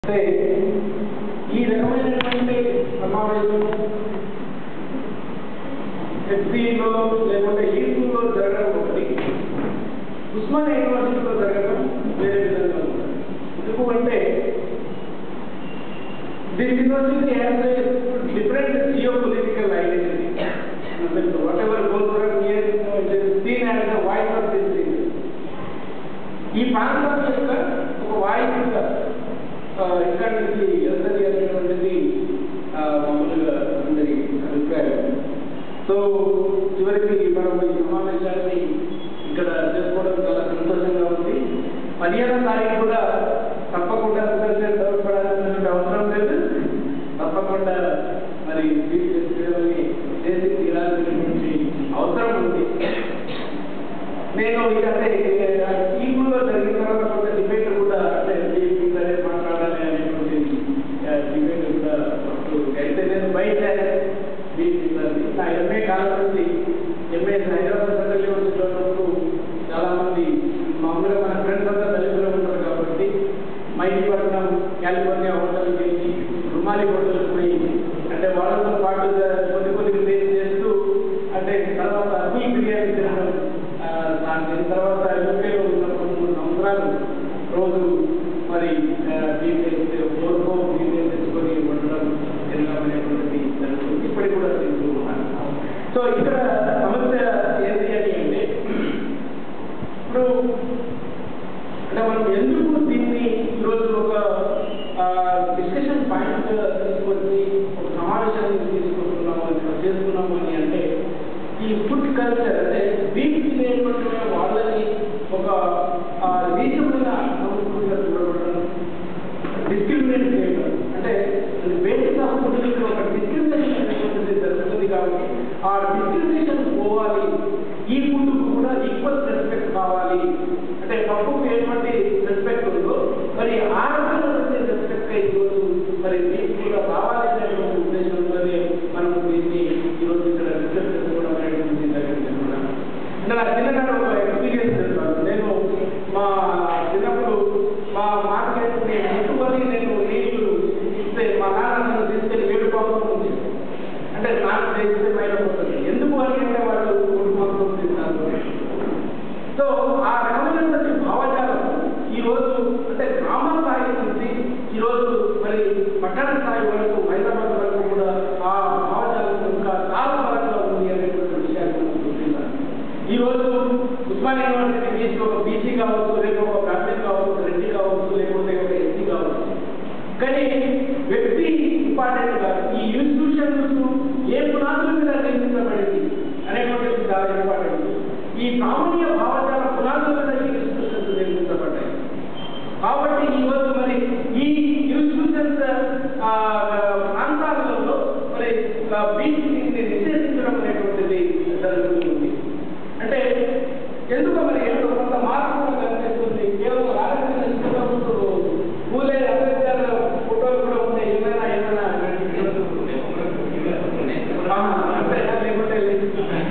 అంటే ఈ రకమైనటువంటి సమావేశం ఎస్పీలో లేకుంటే ఈసీలో జరగడం ఒకటి ఉస్మానియా యూనివర్సిటీలో జరగడం వేరే విధంగా ఉంటుంది ఎందుకు అంటే this university has a different geo political identity whatever goes seen as the voice of this ఈ ప్రాంతం యొక్క ఒక వాయిస్గా ఇక్కడి నుంచి వస్తుంది అనేటువంటిది ఆ, మామూలుగా అందరి అభిప్రాయం సో చివరికి మనం ఈ సమావేశాన్ని ఇక్కడ చేసుకోవడం చాలా సంతోషంగా ఉంది పదిహేనో తారీఖు కూడా తప్పకుండా అందరికీ డౌట్ అవసరం లేదు తప్పకుండా మరి స్పీచ్ చేసేయాలని చేసి తీరాల్సినటువంటి అవసరం ఉంది నేను ఇక అంటే టీములో జరిగిన తర్వాత కొంత డిబేట్ కూడా అంటే దీనికి సరే మాట్లాడాలి అనేటువంటి డిబేట్ కూడా అప్పుడు అయితే నేను బయట దీనికి నా ఎంఏ కాలం నుంచి ఎంఏ హైదరాబాద్ సెంట్రల్ యూనివర్సిటీలో ఉన్నప్పుడు చాలా మంది మామూలుగా మన ఫ్రెండ్స్ అంతా దళితులు ఉంటారు కాబట్టి మైపట్నం కాలిఫోర్నియా హోటల్కి వెళ్ళి రుమాలి హోటల్కి పోయి అంటే వాళ్ళతో పాటుగా కొన్ని కొన్ని టేస్ట్ చేస్తూ అంటే తర్వాత అన్నీ బిర్యానీ తినడం ఆ, దాని తర్వాత యూకేలో ఉన్నప్పుడు మూడు సంవత్సరాలు రోజు మరి డీటెయిల్స్ ఓర్కో డీటెయిల్స్ తెచ్చుకొని వండడం తినడం అనేటువంటిది జరుగుతుంది ఇప్పటికి కూడా తింటూ ఉన్నాను సో ఇక్కడ సమస్య ఏంటి అని అంటే ఇప్పుడు అంటే మనం ఎందుకు దీన్ని ఈరోజు ఒక డిస్కషన్ పాయింట్ తీసుకొచ్చి ఒక సమావేశాన్ని తీసుకుంటున్నాము ఇక్కడ చేసుకున్నాము అని అంటే ఈ ఫుడ్ కల్చర్ అంటే వీక్ తినేటువంటి వాళ్ళని ఒక ఆ, నీచమైన సంస్కృతిగా చూడబడడం డిస్క్రిమినేట్ చేయడం అంటే బేసిక్ ఆఫ్ ఫుడ్ ఒక డిస్క్రిమినేషన్ అనేటువంటిది జరుగుతుంది కాబట్టి ఆ డిస్క్రిమినేషన్ పోవాలి ఈ ఫుడ్ కూడా ఈక్వల్ రెస్పెక్ట్ కావాలి అంటే పప్పుకు ఎటువంటి రెస్పెక్ట్ ఉందో మరి ఆ రకమైనటువంటి రెస్పెక్ట్ ఈరోజు మరి మీకు కూడా రావాలి అనేటువంటి ఉద్దేశంతోనే మనం దీన్ని ఈరోజు ఇక్కడ డిస్కస్ చేసుకోవడం అనేటువంటి జరిగింది కూడా అంటే నా చిన్ననాడు ఒక ఎక్స్పీరియన్స్ చెప్తాను నేను మా చిన్నప్పుడు మా మార్కెట్ ముట్టుకొని నేను నీళ్లు ఇస్తే మా నాన్న నన్ను తీసుకెళ్ళి వేడు పాపం ఉంది అంటే నాకు చేస్తే బయట పోతుంది ఎందుకు అని అంటే వాళ్ళు మూడు పాపం తింటారు సో ఆ రకమైనటువంటి భావజాలం ఈ రోజు అంటే గ్రామ స్థాయి నుంచి ఈ రోజు మరి పట్టణ స్థాయి వరకు హైదరాబాద్ వరకు కూడా ఆ భావజాలం ఇంకా చాలా బలంగా ఉంది అనేటువంటి విషయాన్ని మనం గుర్తించాలి ఈ రోజు ఉస్మానియా యూనివర్సిటీ బీసీ ఒక బీసీ కావచ్చు లేకపోతే ఒక బ్రాహ్మణ్ కావచ్చు రెడ్డి కావచ్చు లేకపోతే ఒక ఎస్సీ కావచ్చు కానీ వ్యక్తి ఇంపార్టెంట్ కాదు ఈ ఇన్స్టిట్యూషన్స్ ఏ పునాదుల మీద నిర్మించబడింది అనేటువంటిది చాలా ఇంపార్టెంట్ ఈ సామాన్య భావజాల పునాదుల మీద ఈ ఇన్స్టిట్యూషన్స్ నిర్మించబడ్డాయి కాబట్టి ఈ రోజు మరి ఈ ఇన్స్టిట్యూషన్స్ ప్రాంతాలలో మరి బీసీని నిషేధించడం అనేటువంటిది జరుగుతుంది అంటే ఎందుకు మరి ఏదో కొంత మార్పు కూడా కనిపిస్తుంది కేవలం రాజకీయ ఇష్టపడుతూ పూలే అంబేద్కర్ ఫోటోలు కూడా ఉన్నాయి ఏమైనా ఏమైనా ఆహా, అంతేనా? లేకుంటే లేదు.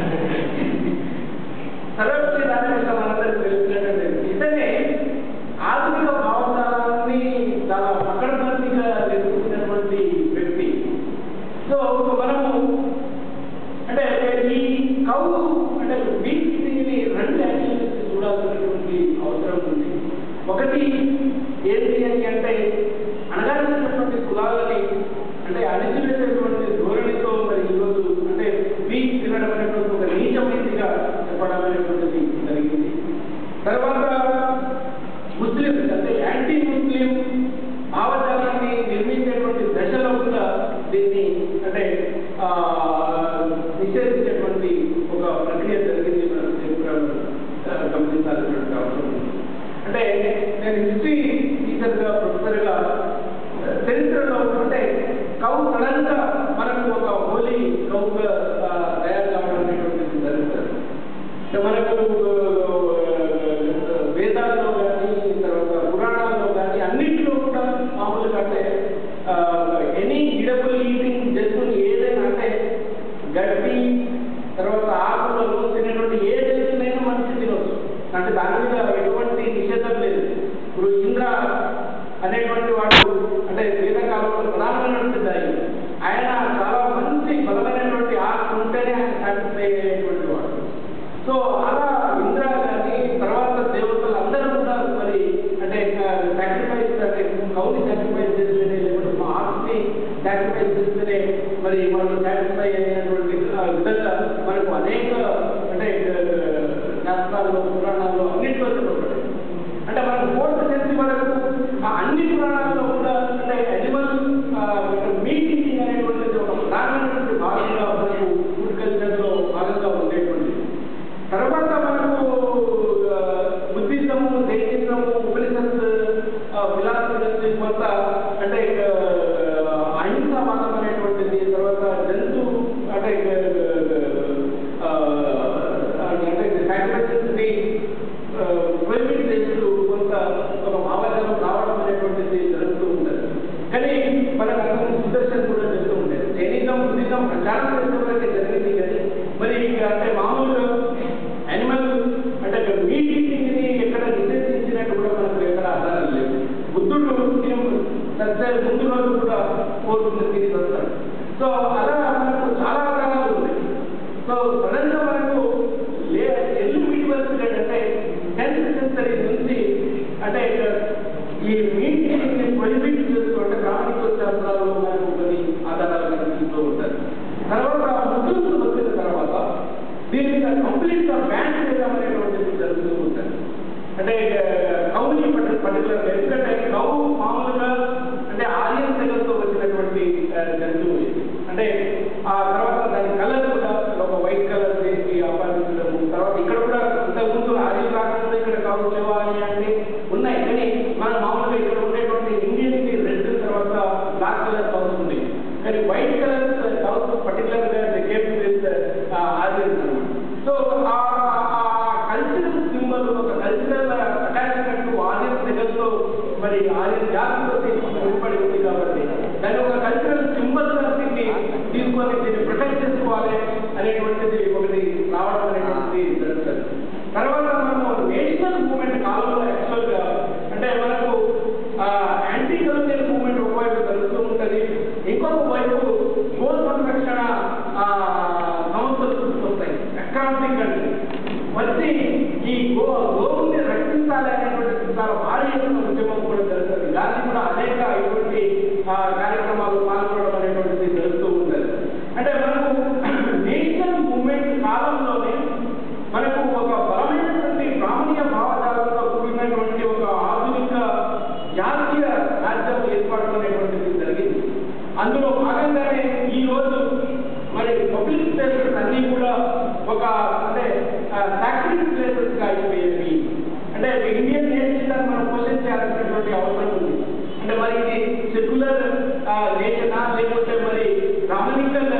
సర్వపల్లి రాధాకృష్ణ మనందరికీ తెలిసినటువంటి ఇతనే ఆధునిక భావజాలాన్ని చాలా పకడ్బందీగా నిర్మించినటువంటి వ్యక్తి సో మనము అంటే ఈ కౌలు అంటే వీటిని రెండు యాంగిల్స్ చూడాల్సినటువంటి అవసరం ఉంది ఒకటి ఏంటి అని అంటే అణగారినటువంటి కులాలని అంటే అణిచివేసేటువంటి ధోరణితో మరి ఈరోజు అంటే వీక్ తినడం అనేటువంటి ఒక నీచమైనదిగా చెప్పడం అనేటువంటిది జరిగింది తర్వాత ముస్లిమ్స్ అంటే యాంటీ ముస్లిం భావజాలాన్ని నిర్మించేటువంటి దశలో కూడా దీన్ని అంటే ఆ, నిషేధించేటువంటి ఒక ప్రక్రియ జరిగింది మనం కూడా ఆ, గమనించాల్సినటువంటి అవసరం ఉంది అంటే నేను హిస్టరీ టీచర్గా ప్రొఫెసర్గా ఆ, చరిత్రలో అంటే కౌ సడన్ గా మనకు ఒక హోలీ కౌగా ఆ, తయారు కావడం అనేటువంటిది జరుగుతుంది అంటే మనకు ఆ, వేదాల్లో కానీ తర్వాత పురాణాల్లో కానీ అన్నింటిలో కూడా మామూలుగా అంటే ఎనీ ఇడబుల్ ఈటింగ్ జంతువులు ఏదైనా అంటే గడ్డి తర్వాత ఆకులను తినేటువంటి ఏ జంతువునైనా మనిషి తినవచ్చు అంటే దాని మీద ఎటువంటి నిషేధం లేదు ఇప్పుడు సాక్రిఫైస్ చేస్తేనే మరి మనం సాటిస్ఫై అయినటువంటి ఆ, విధంగా మనకు అనేక అంటే ఆ, శాస్త్రాల్లో పురాణాల్లో అన్నింటిలో చెప్పబడింది అంటే మనకు ఫోర్త్ సెన్స్ వరకు ఆ అన్ని పురాణాల్లో కూడా అంటే అనిమల్ మీట్ ఈటింగ్ అనేటువంటిది ఒక ప్రధానమైనటువంటి భాగంగా మనకు ఫుడ్ కల్చర్లో భాగంగా ఉండేటువంటిది తర్వాత మనకు ఆ, బుద్ధిజము జైనిజము ఉపనిషత్ ఫిలాసఫీ కొంత అంటే ఆ, అహింసావాదం అనేటువంటిది తర్వాత జంతు అంటే ఆ, అంటే సాక్రిఫైసెస్ని ప్రొహిబిట్ చేస్తూ కొంత ఒక భావజాలం రావడం అనేటువంటిది జరుగుతూ ఉంటుంది కానీ మనకు అర్థం సుదర్శన్ కూడా చెప్తూ ఉండేది జైనిజం బుద్ధిజం ప్రచారం చేసే వరకే జరిగింది కానీ మరి ఇక అంటే మామూలుగా యానిమల్ అంటే మీట్ ఈటింగ్ని ఎక్కడ నిషేధించినట్టు కూడా మనకు ఎక్కడ ఆధారం లేవు బుద్ధుడు సత్య ముందు రోజు కూడా కోరుకుని తిరిగి వస్తాడు సో అలా మనకు చాలా కారణాలు ఉన్నాయి సో సడన్ గా మనకు లే ఎల్లు మీడివల్ పీరియడ్ అంటే టెన్త్ సెంచరీ నుంచి అంటే ఈ మీటింగ్ ని ప్రొహిబిట్ చేస్తూ అంటే ప్రామాణిక శాస్త్రాల్లో మనకు కొన్ని ఆధారాలు కనిపిస్తూ ఉంటాయి తర్వాత ముస్లింలు వచ్చిన తర్వాత దీని మీద కంప్లీట్ గా బ్యాన్ చేయడం అనేటువంటిది జరుగుతూ ఉంటుంది అంటే కౌని పర్టికులర్ ఎందుకంటే కౌ మామూలుగా అంటే ఆర్యన్ తెగలతో వచ్చినటువంటి ఆ, జంతువు ఇది. అంటే ఆ తర్వాత దాని కలర్ కూడా ఒక వైట్ కలర్ చేసి ఆపాదించడము తర్వాత ఇక్కడ కూడా ఇంతకుముందు ఆర్యన్ రాకముందు ఇక్కడ కౌ చెవా అని అంటే ఉన్నాయి కానీ మనం మామూలుగా ఇక్కడ ఉండేటువంటి ఇండియన్ కి రెడ్ తర్వాత బ్లాక్ కలర్ కౌస్ ఉన్నాయి కానీ వైట్ కలర్ కౌస్ పర్టికులర్ గా కేప్ విత్ ఆర్యన్స్ అన్నమాట సో ఆ కల్చరల్ సింబల్ ఒక కల్చరల్ అటాచ్మెంట్ ఆర్యన్ తెగలతో మరి ఆర్యన్ జాతితో ముడిపడి ఉంది కాబట్టి దాని ఒక కల్చరల్ సింబల్ దీన్ని తీసుకొని దీన్ని ప్రొటెక్ట్ చేసుకోవాలి అనేటువంటిది ఒకటి రావడం అనేటువంటిది జరుగుతుంది తర్వాత మనము నేషనల్ మూవ్మెంట్ కాలంలో యాక్చువల్గా అంటే మనకు యాంటీ కల్చరల్ మూవ్మెంట్ ఒకవైపు జరుగుతూ ఉంటుంది ఇంకొక వైపు గో సంరక్షణ ఆ, సంస్థలు వస్తాయి అకౌంటింగ్ అంటే వచ్చి ఈ గో గోవుని రక్షించాలి అనేటువంటి చాలా భారీ ఎత్తున ఉద్యమం కూడా జరుగుతుంది గాంధీ కూడా అనేక ఇటువంటి ఆ, కార్యక్రమాలు పాల్గొనడం అనేటువంటిది జరుగుతూ ఉంటుంది అంటే మనకు నేషనల్ మూవ్మెంట్ కాలంలోనే మనకు ఒక బలమైనటువంటి బ్రాహ్మణీయ భావజాలంతో కూడినటువంటి ఒక ఆధునిక జాతీయ రాజ్యం ఏర్పాటు అనేటువంటిది జరిగింది అందులో భాగంగానే ఈ రోజు మరి పబ్లిక్ ప్లేసెస్ అన్ని కూడా ఒక అంటే సాక్రిఫైస్ ప్లేసెస్ గా అయిపోయేవి అంటే ఇండియన్ నేషన్ మనం క్వశ్చన్ చేయాల్సినటువంటి అవసరం ఉంది అంటే మరి ఇది సెక్యులర్ నేషనా లేకపోతే మరి రామనికల్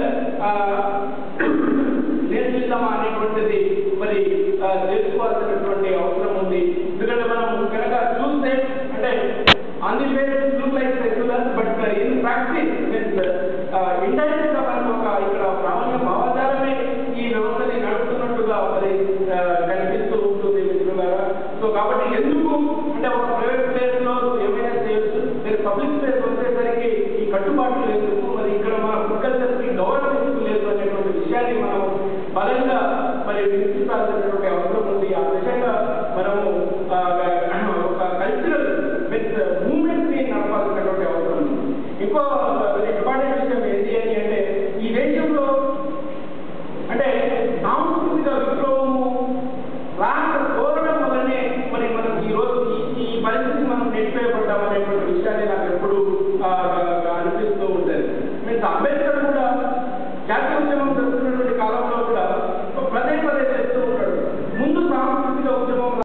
నేషనలిజం అనేటువంటిది మరి ఆ, తెలుసుకోవాల్సినటువంటి అవసరం ఉంది ఎందుకంటే మనం కనుక చూస్తే అంటే on the face look like secular but in practice means indirect గా మనకు ఒక ఇక్కడ ప్రామాణిక భావజాలమే ఈ వ్యవస్థని నడుపుతున్నట్టుగా మరి ఆ, కనిపిస్తూ ఉంటుంది మిత్రులారా సో కాబట్టి ఎందుకు అంటే ఒక ప్రైవేట్ ప్లేస్ లో ఏమైనా చేయొచ్చు మీరు పబ్లిక్ ప్లేస్ వచ్చేసరికి ఈ కట్టుబాట్లు లేదు మరి ఇక్కడ మన ఫుడ్ కల్చర్ కి గవర్నెన్స్ లేదు అనేటువంటి విషయాన్ని మనం బలంగా మరి వినిపించాల్సినటువంటి అవసరం ఉంది ఆ విషయంగా మనము ఆ, ఒక కల్చరల్ విత్ మూమెంట్ ని నడపాల్సినటువంటి అవసరం ఉంది ఇంకో